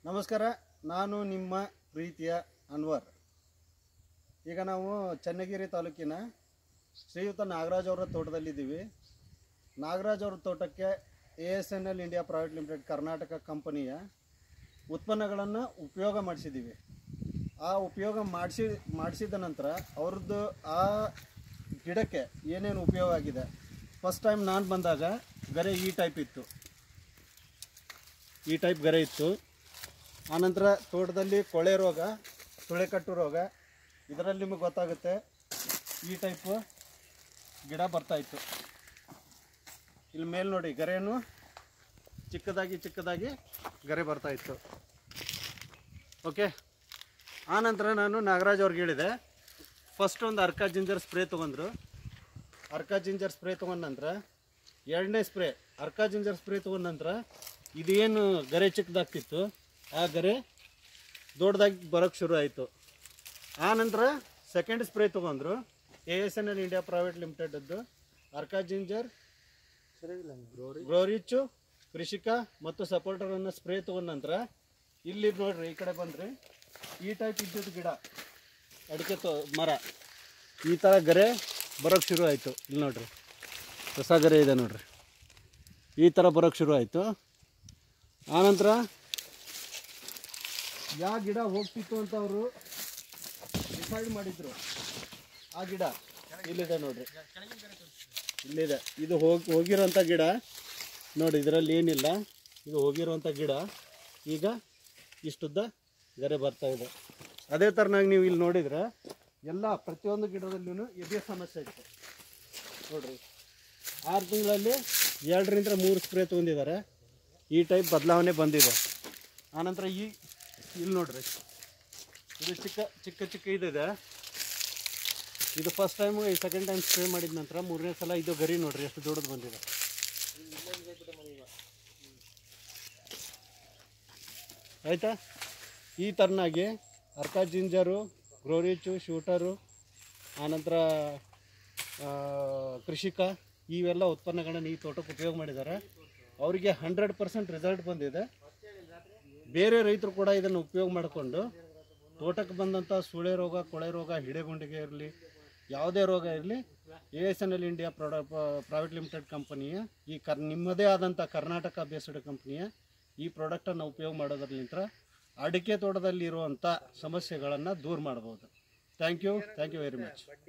ನಮಸ್ಕಾರ ನಾನು ನಿಮ್ಮ ಪ್ರೀತಿಯ ಅನ್ವರ್ ಈಗ ನಾವು ಚನ್ನಗಿರಿ ತಾಲೂಕಿನ ಶ್ರೀಯುತ ನಾಗರಾಜ್ ಅವರ ತೋಟದಲ್ಲಿದ್ದೀವಿ ನಾಗರಾಜ್ ಅವ್ರ ತೋಟಕ್ಕೆ A S N L India private limited Karnataka ಕಂಪನಿಯ ಉತ್ಪನ್ನಗಳನ್ನು ಉಪಯೋಗ ಮಾಡಿಸಿದ್ದೀವಿ ಆ ಉಪಯೋಗ ಮಾಡಿಸಿ ಮಾಡಿಸಿದ ನಂತರ ಅವ್ರದ್ದು ಆ ಗಿಡಕ್ಕೆ ಏನೇನು ಉಪಯೋಗ ಆಗಿದೆ ಫಸ್ಟ್ ಟೈಮ್ ನಾನು ಬಂದಾಗ ಗರೆ ಈ ಟೈಪ್ ಇತ್ತು ಈ ಟೈಪ್ ಗರೆ ಇತ್ತು ಆನಂತರ ತೋಟದಲ್ಲಿ ಕೊಳೆ ರೋಗ ತುಳೆಕಟ್ಟು ರೋಗ ಇದರಲ್ಲಿ ನಿಮಗೆ ಗೊತ್ತಾಗುತ್ತೆ ಈ ಟೈಪು ಗಿಡ ಬರ್ತಾ ಇತ್ತು ಇಲ್ಲಿ ಮೇಲೆ ನೋಡಿ ಗರೆಯನ್ನು ಚಿಕ್ಕದಾಗಿ ಚಿಕ್ಕದಾಗಿ ಗರೆ ಬರ್ತಾ ಇತ್ತು ಓಕೆ ಆನಂತರ ನಾನು ನಾಗರಾಜ್ ಅವ್ರಿಗೆ ಹೇಳಿದೆ ಫಸ್ಟ್ ಒಂದು ಅರ್ಕಾ ಜಿಂಜರ್ ಸ್ಪ್ರೇ ತೊಗೊಂಡ್ರು ಅರ್ಕಾ ಜಿಂಜರ್ ಸ್ಪ್ರೇ ತೊಗೊಂಡ ನಂತರ ಎರಡನೇ ಸ್ಪ್ರೇ ಅರ್ಕಾ ಜಿಂಜರ್ ಸ್ಪ್ರೇ ತೊಗೊಂಡ ನಂತರ ಇದೇನು ಗರೆ ಚಿಕ್ಕದಾಗ್ತಿತ್ತು ಆ ಗರೆ ದೊಡ್ಡದಾಗಿ ಬರೋಕ್ಕೆ ಶುರು ಆಯಿತು ಆ ನಂತರ ಸೆಕೆಂಡ್ ಸ್ಪ್ರೇ ತೊಗೊಂಡ್ರು A S N L India private ಲಿಮಿಟೆಡದ್ದು ಅರ್ಕಾ ಜಿಂಜರ್ ಗ್ರೋರಿಚ್ಚು ಕೃಷಿಕ ಮತ್ತು ಸಪೋರ್ಟರನ್ನು ಸ್ಪ್ರೇ ತೊಗೊಂಡ ನಂತರ ಇಲ್ಲಿ ನೋಡ್ರಿ ಈ ಕಡೆ ಬಂದ್ರಿ ಈ ಟೈಪ್ ಇದ್ದಿದ್ದು ಗಿಡ ಅಡಿಕೆ ತೋ ಮರ ಈ ಥರ ಗರೆ ಬರೋಕ್ಕೆ ಶುರು ಆಯಿತು ಇಲ್ಲಿ ನೋಡ್ರಿ ಹೊಸ ಗರೆ ಇದೆ ನೋಡ್ರಿ ಈ ಥರ ಬರೋಕ್ಕೆ ಶುರು ಆಯಿತು ಆನಂತರ ಯಾವ ಗಿಡ ಹೋಗ್ತಿತ್ತು ಅಂತ ಅವರು ಡಿಸೈಡ್ ಮಾಡಿದ್ರು ಆ ಗಿಡ ಇಲ್ಲಿದೆ ನೋಡ್ರಿ ಇಲ್ಲಿದೆ ಇದು ಹೋಗಿ ಹೋಗಿರೋಂಥ ಗಿಡ ನೋಡಿ ಇದರಲ್ಲಿ ಏನಿಲ್ಲ ಇದು ಹೋಗಿರೋಂಥ ಗಿಡ ಈಗ ಇಷ್ಟುದ್ದ ಗರೆ ಬರ್ತಾ ಇದೆ ಅದೇ ಥರನಾಗಿ ನೀವು ಇಲ್ಲಿ ನೋಡಿದರೆ ಎಲ್ಲ ಪ್ರತಿಯೊಂದು ಗಿಡದಲ್ಲೂ ಇದೇ ಸಮಸ್ಯೆ ಇತ್ತು ನೋಡ್ರಿ ಆರು ತಿಂಗಳಲ್ಲಿ ಎರಡರಿಂದ ಮೂರು ಸ್ಪ್ರೇ ತೊಗೊಂಡಿದ್ದಾರೆ ಈ ಟೈಪ್ ಬದಲಾವಣೆ ಬಂದಿದೆ ಆನಂತರ ಈ ಇಲ್ಲಿ ನೋಡ್ರಿ ಇದು ಚಿಕ್ಕ ಚಿಕ್ಕ ಚಿಕ್ಕ ಇದಿದೆ ಇದು ಫಸ್ಟ್ ಟೈಮ್ ಈ ಸೆಕೆಂಡ್ ಟೈಮ್ ಸ್ಪ್ರೇ ಮಾಡಿದ ನಂತರ ಮೂರನೇ ಸಲ ಇದು ಗರಿ ನೋಡ್ರಿ ಎಷ್ಟು ದೊಡ್ಡದು ಬಂದಿದೆ ಆಯಿತಾ ಈ ಥರನಾಗಿ ಅರ್ಕಾ ಜಿಂಜರು ಗ್ರೋರಿಚು ಶೂಟರು ಆನಂತರ ಆ, ಕೃಷಿಕ ಇವೆಲ್ಲ ಉತ್ಪನ್ನಗಳನ್ನು ಈ ತೋಟಕ್ಕೆ ಉಪಯೋಗ ಮಾಡಿದ್ದಾರೆ ಅವರಿಗೆ ಹಂಡ್ರೆಡ್ ಪರ್ಸೆಂಟ್ ರಿಸಲ್ಟ್ ಬಂದಿದೆ ಬೇರೆ ರೈತರು ಕೂಡ ಇದನ್ನು ಉಪಯೋಗ ಮಾಡಿಕೊಂಡು ತೋಟಕ್ಕೆ ಬಂದಂಥ ಸುಳೆ ರೋಗ ಕೊಳೆ ರೋಗ ಹಿಡೆಗುಂಡಿಗೆ ಇರಲಿ ಯಾವುದೇ ರೋಗ ಇರಲಿ A S N L India ಪ್ರೊಡ ಪ್ರೈವೇಟ್ ಲಿಮಿಟೆಡ್ ಕಂಪನಿಯ ಈ ಕರ್ ನಿಮ್ಮದೇ ಆದಂಥ ಕರ್ನಾಟಕ ಬೇಸ್ಡ್ ಕಂಪ್ನಿಯ ಈ ಪ್ರಾಡಕ್ಟನ್ನು ಉಪಯೋಗ ಮಾಡೋದ್ರಲ್ಲಿಂದ ಅಡಿಕೆ ತೋಟದಲ್ಲಿರುವಂಥ ಸಮಸ್ಯೆಗಳನ್ನು ದೂರ ಮಾಡ್ಬೋದು thank you thank you very much